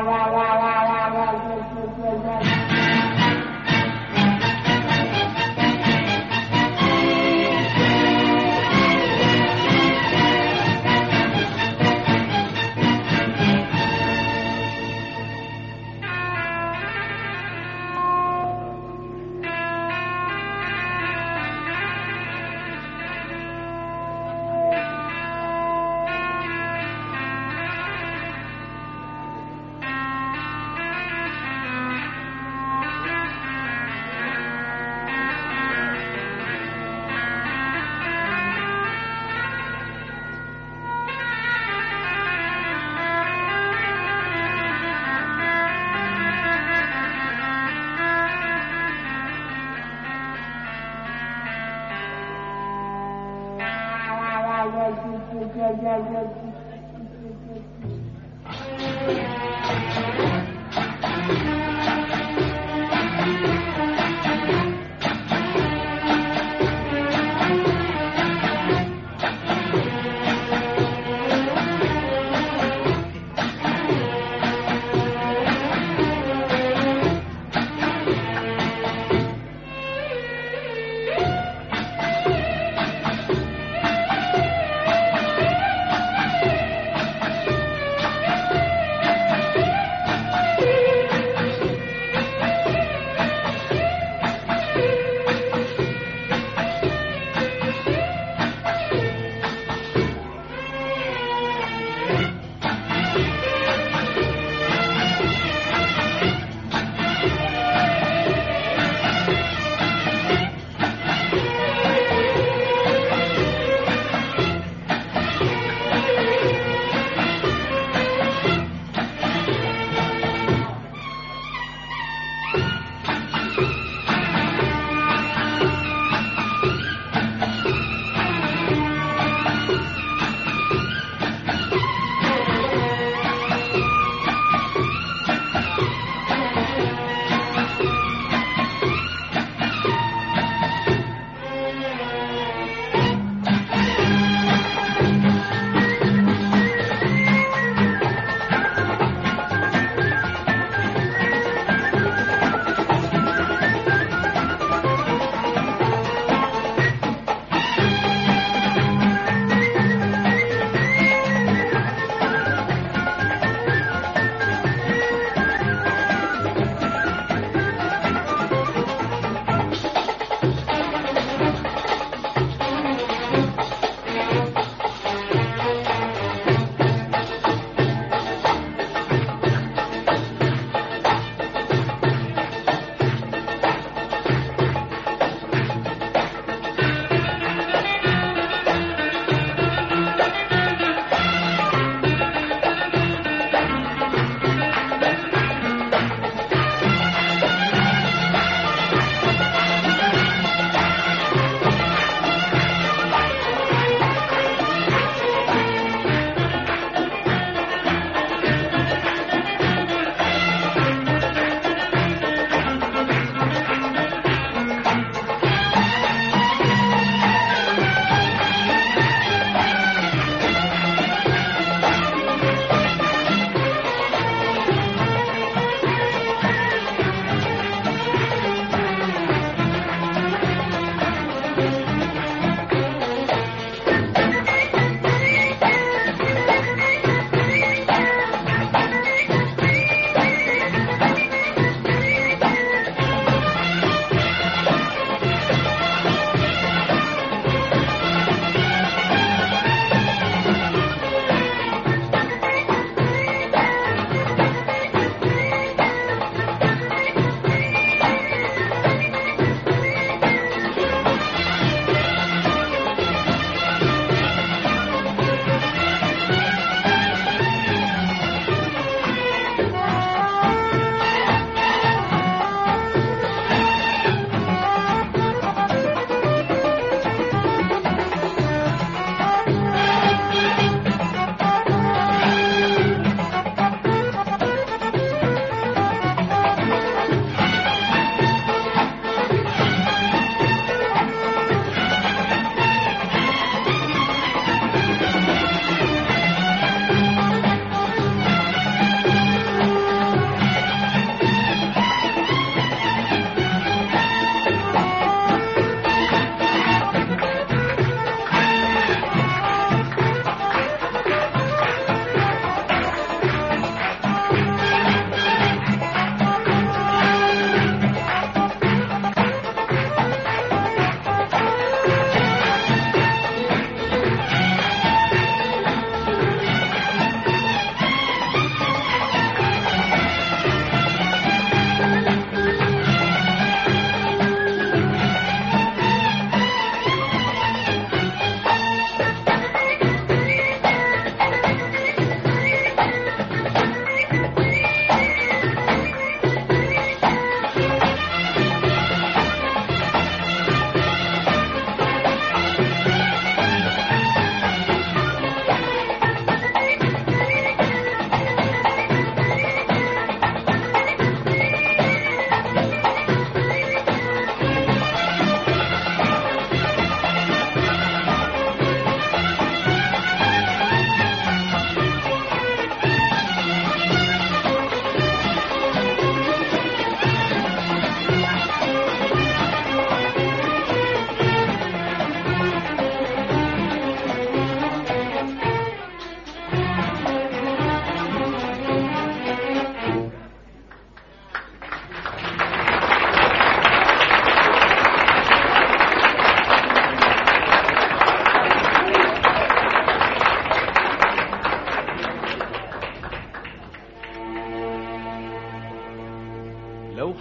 Thank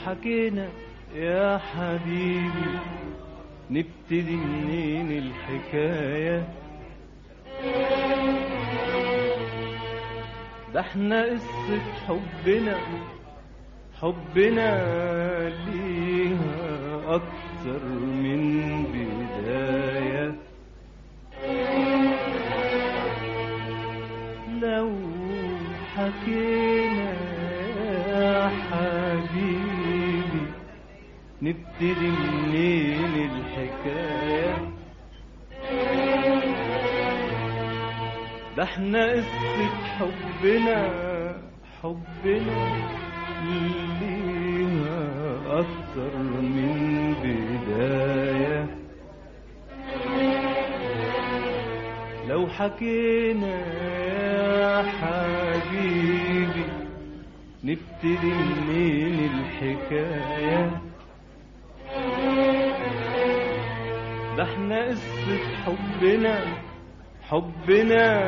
حكينا يا حبيبي نبتدي منين الحكاية ده احنا قصة حبنا حبنا ليها أكتر من بداية لو حكينا يا حبيبي نبتدي منين الحكاية ده احنا قصة حبنا حبنا ليها أكتر من بداية لو حكينا يا حبيبي نبتدي منين الحكاية ده احنا قصة حبنا حبنا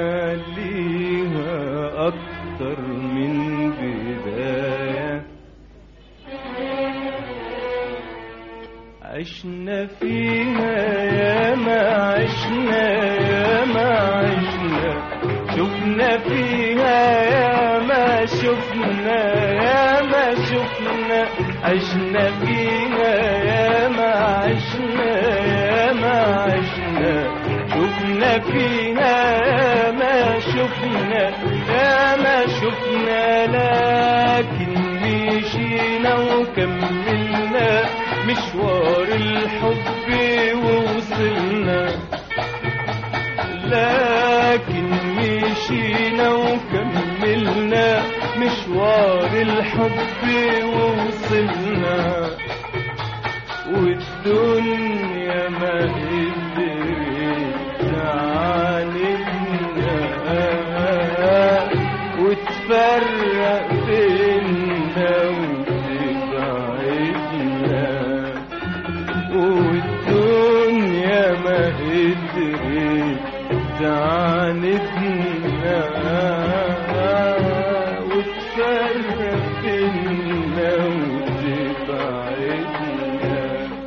ليها أكتر من بداية عشنا فيها يا ما عشنا يا ما عشنا شفنا فيها يا ما شفنا يا ما شفنا عشنا فيها يا ما عشنا يا ما عشنا شفنا فيها يا ما شفنا يا ما شفنا لكن مشينا وكملنا مشوار الحب ووصلنا لكن مشينا وكملنا مشوار الحب ووصلنا والدنيا ما قدرت تعاندنا وتفرق بينا وتبعدنا والدنيا ما قدرت تعاندنا وتفرق بينا وتبعدنا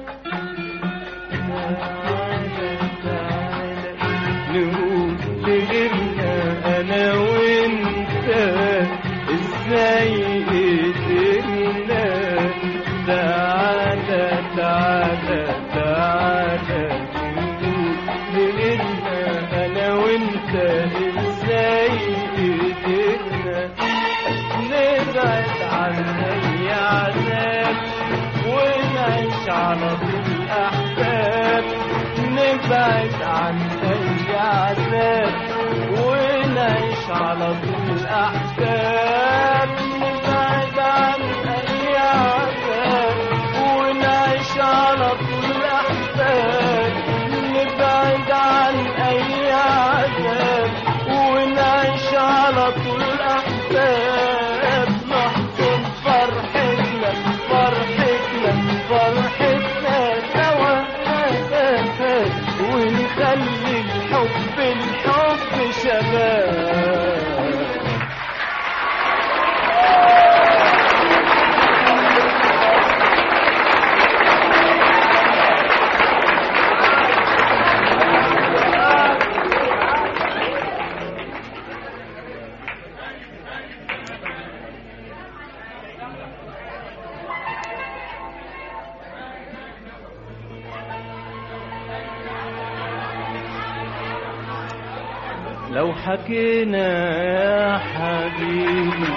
نقول لغيرنا انا وانت ازاي قدرنا تعالى تعالى تعالى نقول لغيرنا انا وانت ازاي قدرنا نبعد عن اي عذاب ونعيش على طول احباب نبعد عن اي عذاب ونعيش على طول احباب نبعد عن اي عذاب ونعيش على طول احباب نبعد عن اي عذاب ونعيش على طول احباب نحضن فرحتنا فرحتنا فرحتنا سوا ونخلي الحب الحب شباب لو حكينا يا حبيبي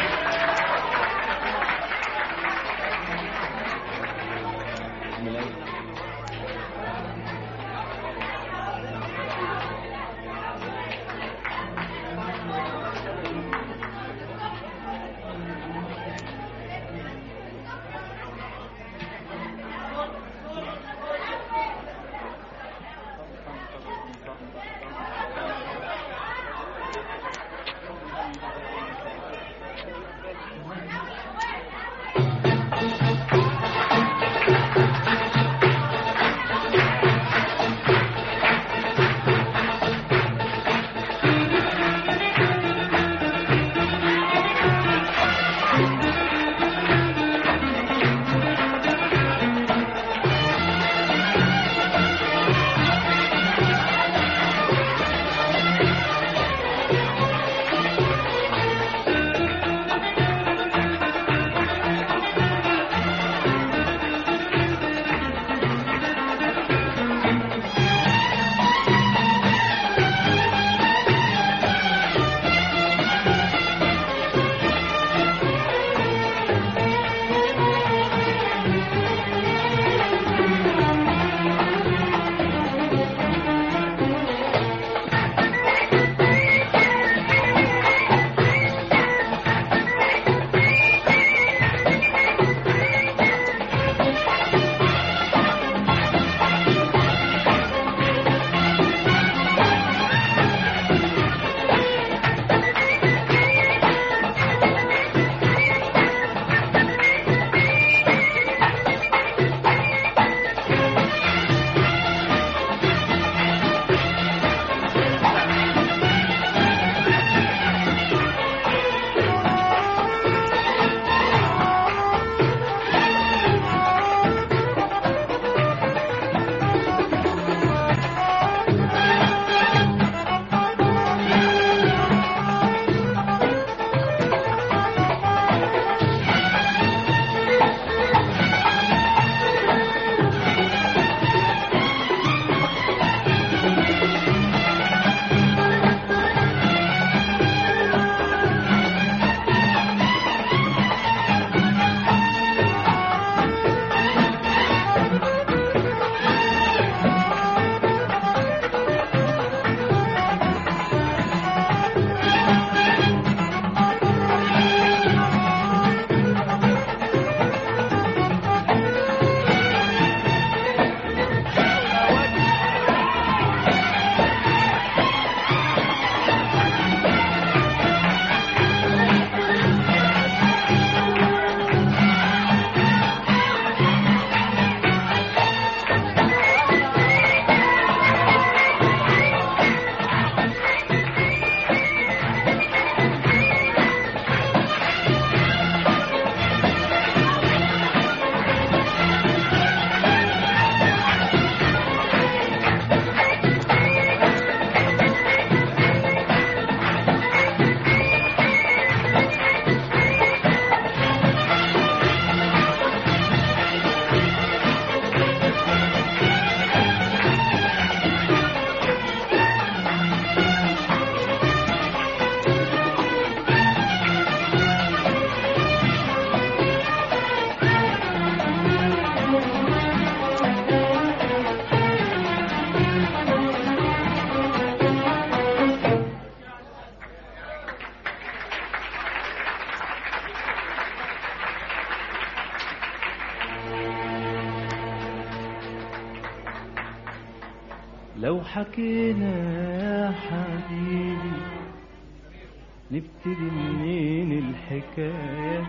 حكينا يا حبيبي نبتدي منين الحكاية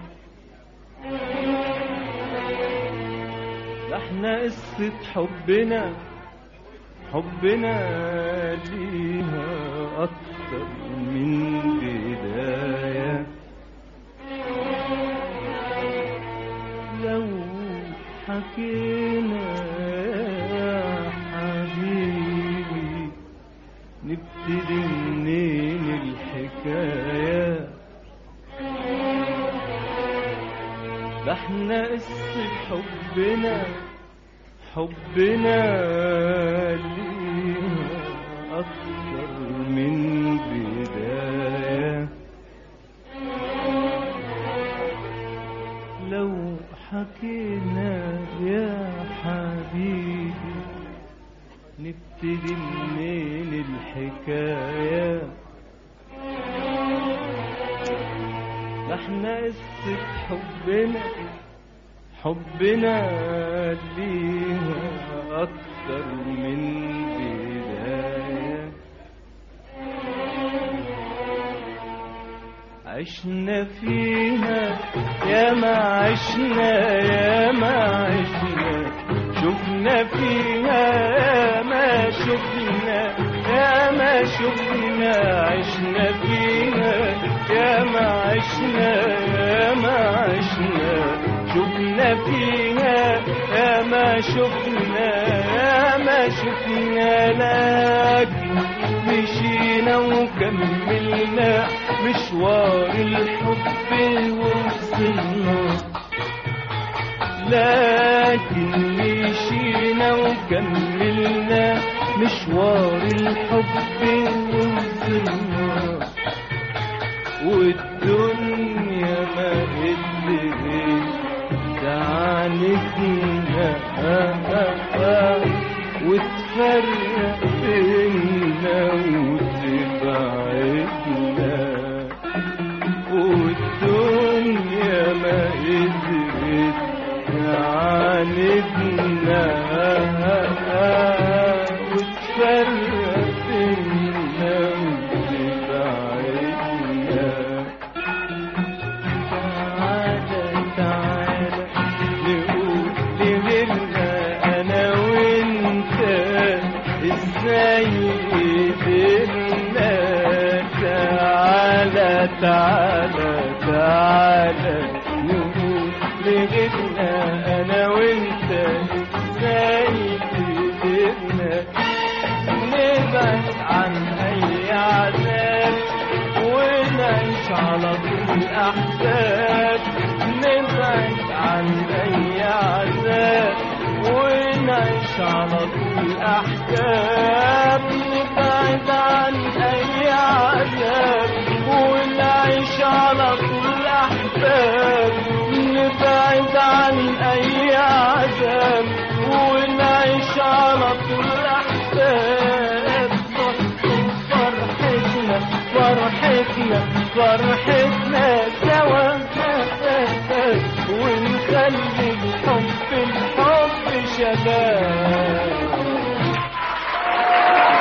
ده احنا قصة حبنا حبنا ليها أكتر من بداية لو حكينا يا حبيبي نبتدي منين الحكاية ده احنا قصة حبنا حبنا ليها أكتر من بداية لو حكينا يا حبيبي نبتدي منين الحكاية ده احنا قصة حبنا حبنا ليها أكتر من بداية عشنا فيها يا ما عشنا يا ما عشنا شفنا فيها يا ما شفنا يا ما شفنا عشنا فيها يا ما عشنا يا ما عشنا شفنا فيها يا ما شفنا يا ما شفنا لكن مشينا وكملنا مشوار الحب ووصلنا لكن مشينا وكملنا مشوار الحب ووصلنا والدنيا ما قدرت تعاندنا وتفرق بينا وتبعدنا والدنيا ما قدرت تعاندنا وتفرق بينا وتبعدنا تعالى تعالى نقول لغيرنا انا وانت ازاي قدرنا تعالى تعالى تعالى نقول لغيرنا انا وانت ازاي قدرنا نبعد عن اي عذاب ونعيش على طول احباب نبعد عن اي عذاب ونعيش على طول احباب نبعد عن اي عذاب ونعيش على طول احباب نبعد عن اي عذاب ونعيش على طول احباب فرحتنا فرحتنا فرحتنا سوا ونخلي الحب الحب شباب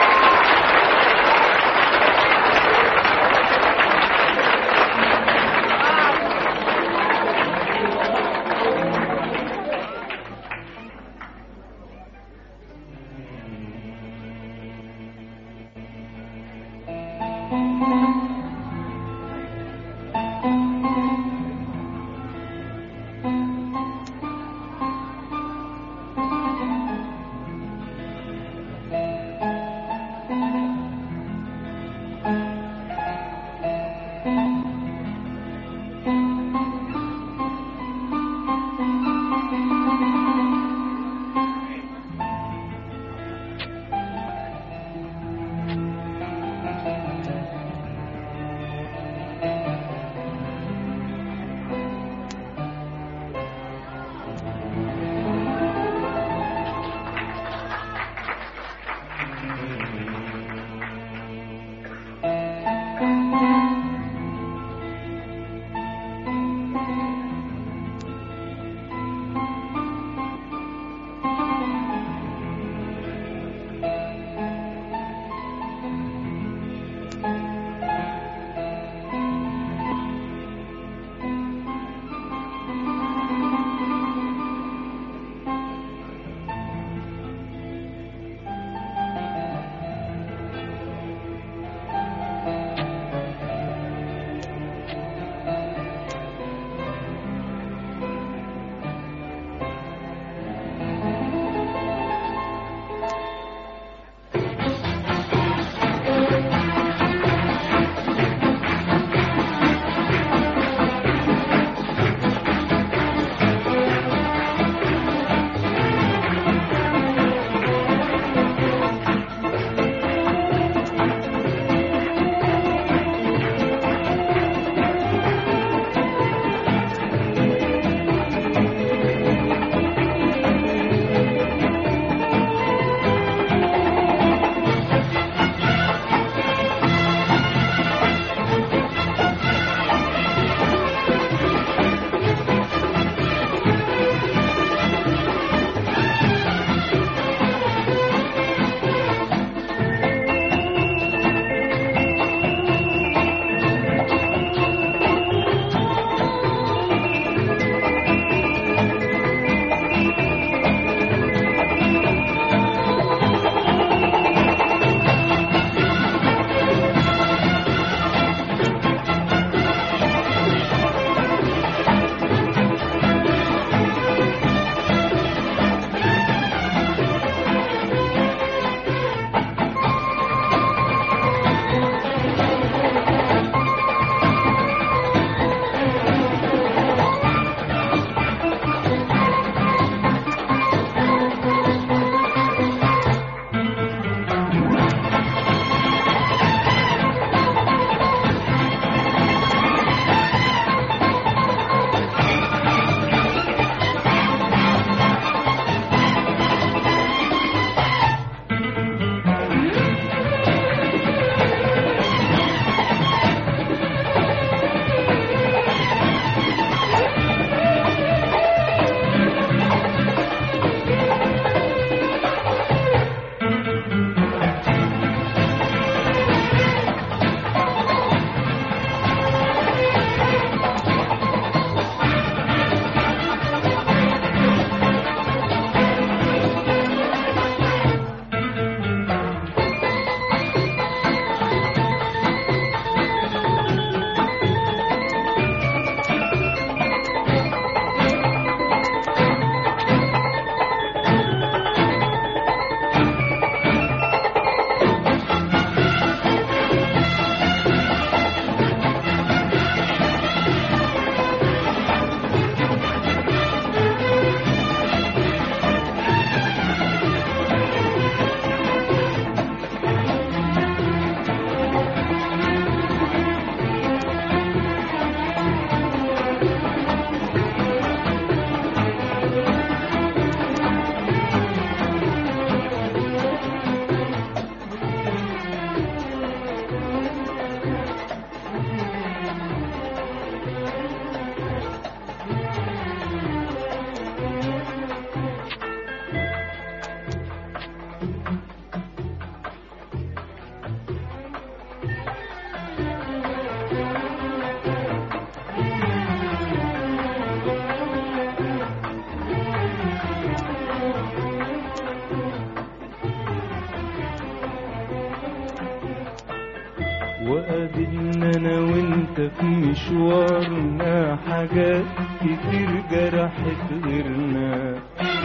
وقابلنا انا وانت في مشوارنا حاجات كتير جرحت غيرنا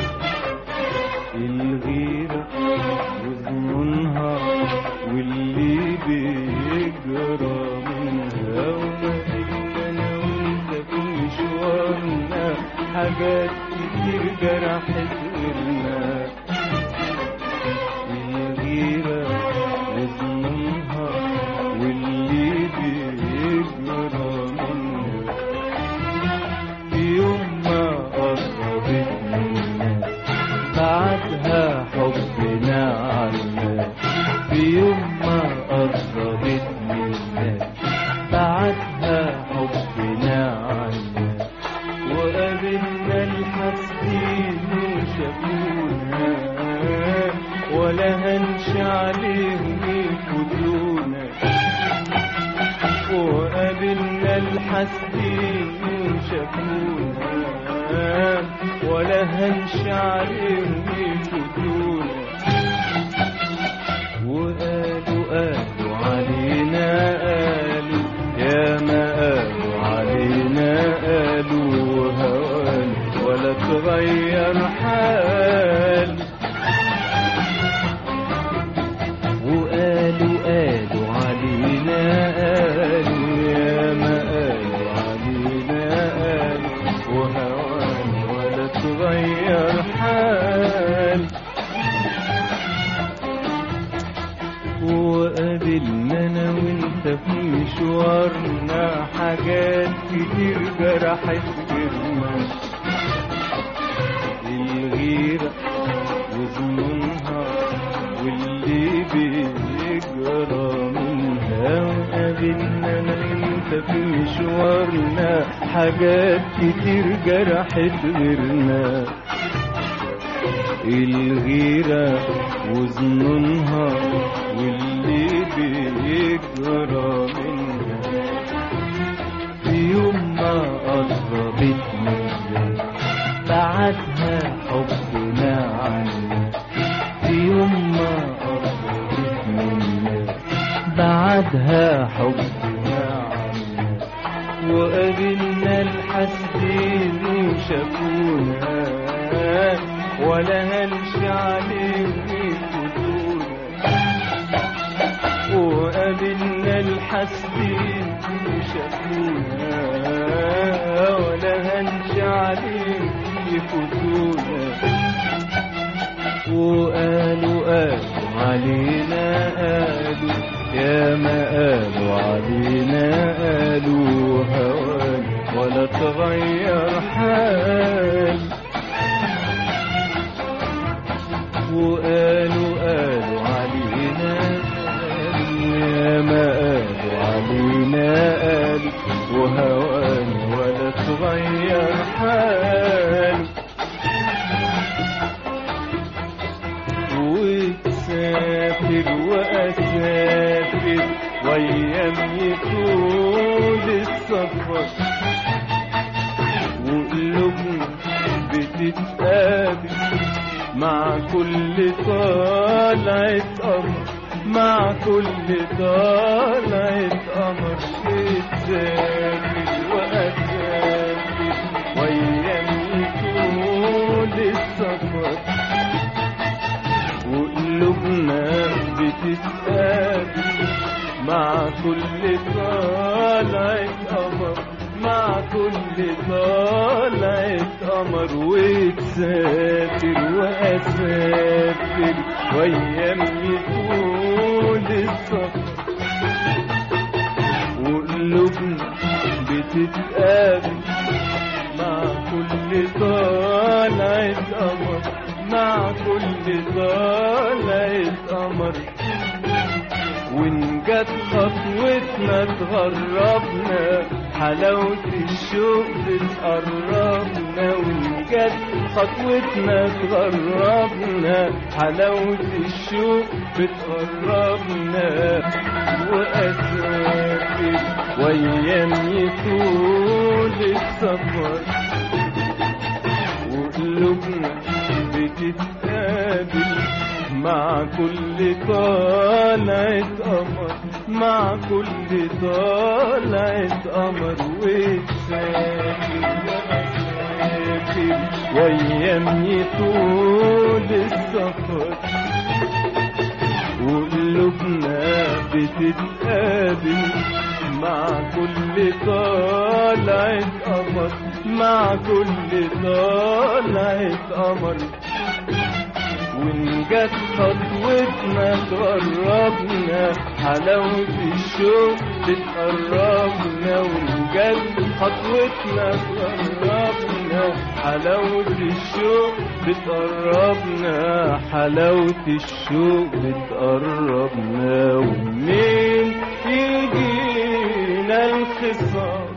الغيرة وظنونها واللي بيجرى منها وقابلنا انا وانت في مشوارنا حاجات كتير جرحت غيرنا الغيرة وظنونها واللي بيجرى منها في يوم ما قربت منا بعدها حبنا عنا في يوم ما قربت منا بعدها حبنا عنا وقابلنا الحاسدين وشافونا ولا هنش عليهم يفوتونا وقابلنا الحاسدين وشافونا ولا هنش عليهم يفوتونا وقالوا قالوا علينا قالوا يا ما قالوا علينا قالوا هوان ولا تغير حال وقالوا قالوا علينا قالوا يا ما قالوا علينا قالوا وهوان ولا تغير حال وقابلنا انا وانت في مشوارنا حاجات كتير جرحت غيرنا الغيرة وظنونها واللي بيجرى منها وقابلنا انا وانت في مشوارنا حاجات كتير جرحت غيرنا الغيرة وظنونها واللي بيجرى منها في يوم ما قربت منا بعدها حبنا عنا في يوم ما قربت منا بعدها حبنا عنا وقابلنا الحاسدين وشافونا ولا هنش عليهم يفوتونا وقابلنا الحاسدين وشافونا ولا هنش عليهم يفوتونا وقالوا قالوا علينا قالوا يا ما قالوا علينا قالوا هوان ولا تغير حال وقالوا قالوا علينا قالوا يا ما قالوا علينا قالوا وهوان ولا تغير حال وتسافر واسافر وايام يطول السفر وقلوبنا بتتقابل مع كل طلعة قمر مع كل طلعة قمر تسافر وأسافر وأيام يطول السفر وقلوبنا بتتقابل مع كل طلعة قمر مع كل طلعة قمر وتسافر وأسافر وأيام يطول السفر وقلوبنا بتتقابل مع كل طلعة قمر مع كل طلعة قمر وإن جت خطوتنا تغربنا حلاوة الشوق بتقربنا وإن جت خطوتنا تغربنا حلاوة الشوق بتقربنا وأسافر وأيام يطول السفر وقلوبنا بتتقابل مع كل طلعة قمر مع كل طلعة قمر وتسافر وأسافر وأيامي طول السفر وقلوبنا بتتقابل مع كل طلعة قمر مع كل طلعة قمر وإن جت خطوتنا تقربنا حلاوة الشوق بتقربنا وإن جت خطوتنا تقربنا حلاوة الشوق بتقربنا حلاوة الشوق بتقربنا ومنين يجينا الخصام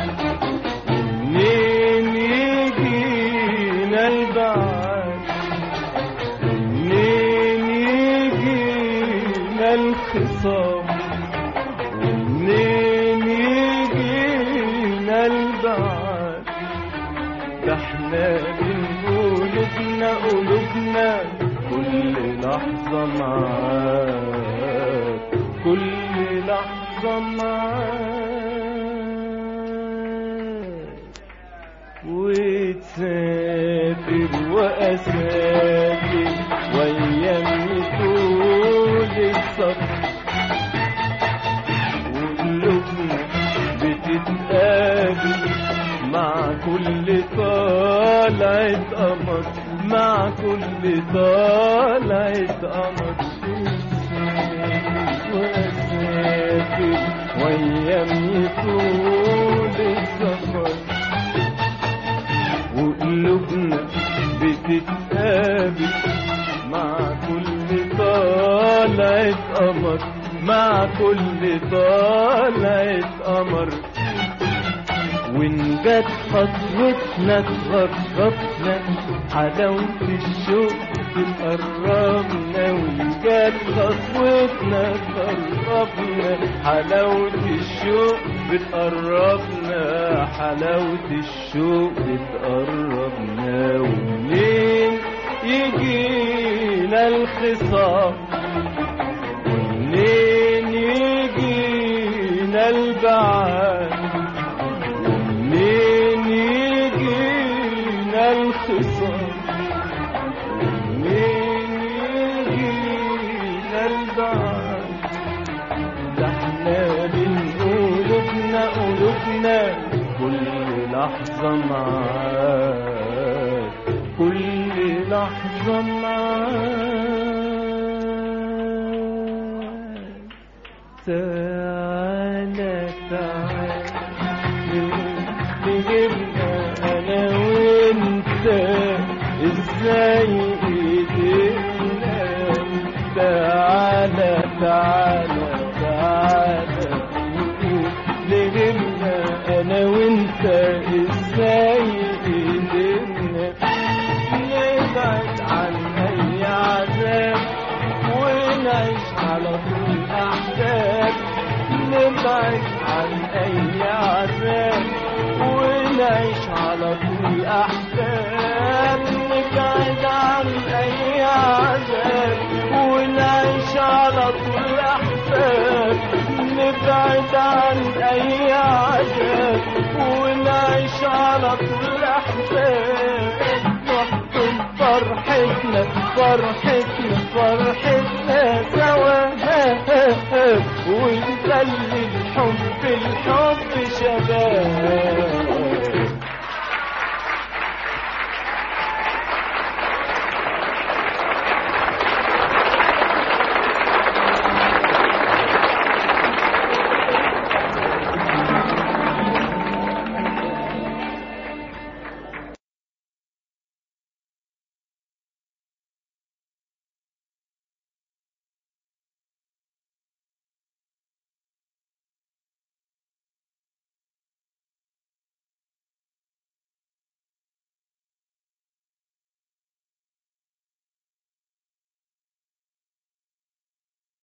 ومنين يجينا البعاد ومنين يجينا الخصام ومنين يجينا البعاد ده احنا بنقول ابنا قلوبنا كل لحظة معاك كل لحظة معاك وتسافر وأسافر وأيامي طول السفر وقلوبنا بتتقابل مع كل طلعة قمر مع كل طلعة قمر وأسافر وأيامي طول السفر وقلوبنا بتتقابل مع كل طلعة قمر مع كل طلعة قمر وإن جت خطوتنا تغربنا حلاوة الشوق تقربنا وإن جت خطوتنا تقربنا حلاوة الشوق بتقربنا حلاوة الشوق بتقربنا ومنين يجينا الخصام ومنين يجينا البعاد ومنين يجينا الخصام ومنين يجينا البعاد ده احنا بنقول ابنا قلوبنا كل لحظة معاك كل لحظة معاك تعالى تعالى نجيبنا انا وانت ازاي ايدينا تعالى تعالى تعالى نجيبنا انا وانت ازاي ايدينا نبعد عن اي عذاب ونعيش على طول احباب نبعد عن اي عذاب ونعيش على طول احباب نبعد عن اي عذاب ونعيش على طول احباب نبعد عن اي عذاب ونعيش على طول احباب نحضن فرحتنا فرحتنا فرحتنا سوا ونخلي الحب الحب شباب